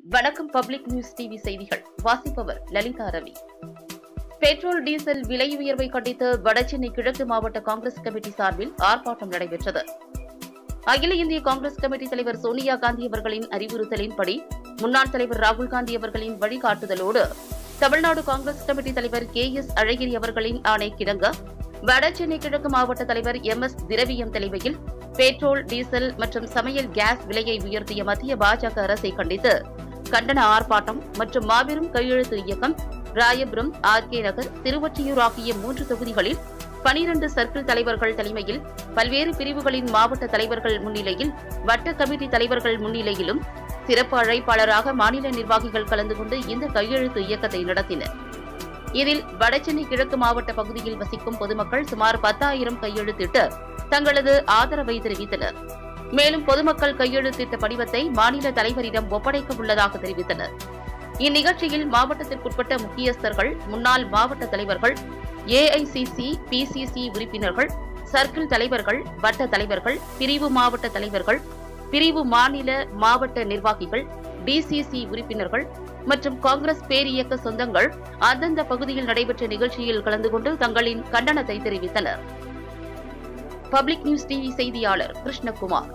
வணக்கம் public news TV செய்திகள் வாசிப்பவர் லலிதா ரவி பெட்ரோல் டீசல் விலை உயர்வை கண்டித்து வடசென்னை கிழக்கு மாவட்ட காங்கிரஸ் கமிட்டி சார்பில் ஆர்ப்பாட்டம் நடைபெற்றது அகில இந்திய காங்கிரஸ் கமிட்டி தலைவர் சோனியா காந்தி அவர்களின் அறிவுறுத்தலின்படி முன்னாள் தலைவர் ராகுல் காந்தி அவர்களின் வழிகாட்டுதலோடு தமிழ்நாடு காங்கிரஸ் கமிட்டி தலைவர் கே எஸ் அழகிரி அவர்களின் ஆணை கிடங்க வடசென்னை கிழக்கு மாவட்ட தலைவர் எம் எஸ் திரவியம் தலைமையில் பெட்ரோல் டீசல் மற்றும் சமையல் கேஸ் விலையை உயர்த்திய மத்திய பாஜக அரசை கண்டித்து கண்டன ஆர்ப்பாட்டம் மற்றும் மாபெரும் கையெழுத்து இயக்கம் ராயபுரம் ஆர் கே நகர் திருவொற்றியூர் ஆகிய மூன்று தொகுதிகளில் பனிரண்டு சர்க்கிள் தலைவர்கள் தலைமையில் பல்வேறு பிரிவுகளின் மாவட்ட தலைவர்கள் முன்னிலையில் வட்ட கமிட்டி தலைவர்கள் முன்னிலையிலும் சிறப்பு அழைப்பாளராக மாநில நிர்வாகிகள் கலந்து கொண்டு இந்த கையெழுத்து இயக்கத்தை நடத்தினர் இதில் வடசென்னை கிழக்கு மாவட்ட பகுதியில் வசிக்கும் பொதுமக்கள் சுமார் பத்தாயிரம் கையெழுத்திட்டு தங்களது ஆதரவை தெரிவித்தனர் மேலும் பொதுமக்கள் கையெழுத்திட்ட படிவத்தை மாநில தலைவரிடம் ஒப்படைக்க உள்ளதாக தெரிவித்தனர் இந்நிகழ்ச்சியில் மாவட்டத்திற்குட்பட்ட முக்கியஸ்தர்கள் முன்னாள் மாவட்ட தலைவர்கள் ஏஐசிசி பிசிசி உறுப்பினர்கள் சர்க்கிள் தலைவர்கள் வட்ட தலைவர்கள் பிரிவு மாவட்ட தலைவர்கள் பிரிவு மாநில மாவட்ட நிர்வாகிகள் டிசிசி உறுப்பினர்கள் மற்றும் காங்கிரஸ் பேரியக்க சொந்தங்கள் அந்தந்த பகுதியில் நடைபெற்ற நிகழ்ச்சியில் கலந்து கொண்டு தங்களின் கண்டனத்தை தெரிவித்தனர் பப்ளிக் நியூஸ் டிவி செய்தியாளர் கிருஷ்ணகுமார்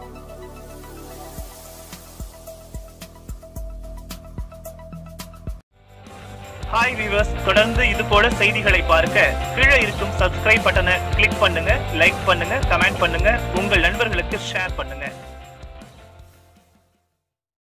ஹாய் வீவர்ஸ் தொடர்ந்து இது போல செய்திகளை பார்க்க கீழே இருக்கும் சப்ஸ்கிரைப் பட்டனை கிளிக் பண்ணுங்க லைக் பண்ணுங்க கமெண்ட் பண்ணுங்க உங்கள் நண்பர்களுக்கு ஷேர் பண்ணுங்க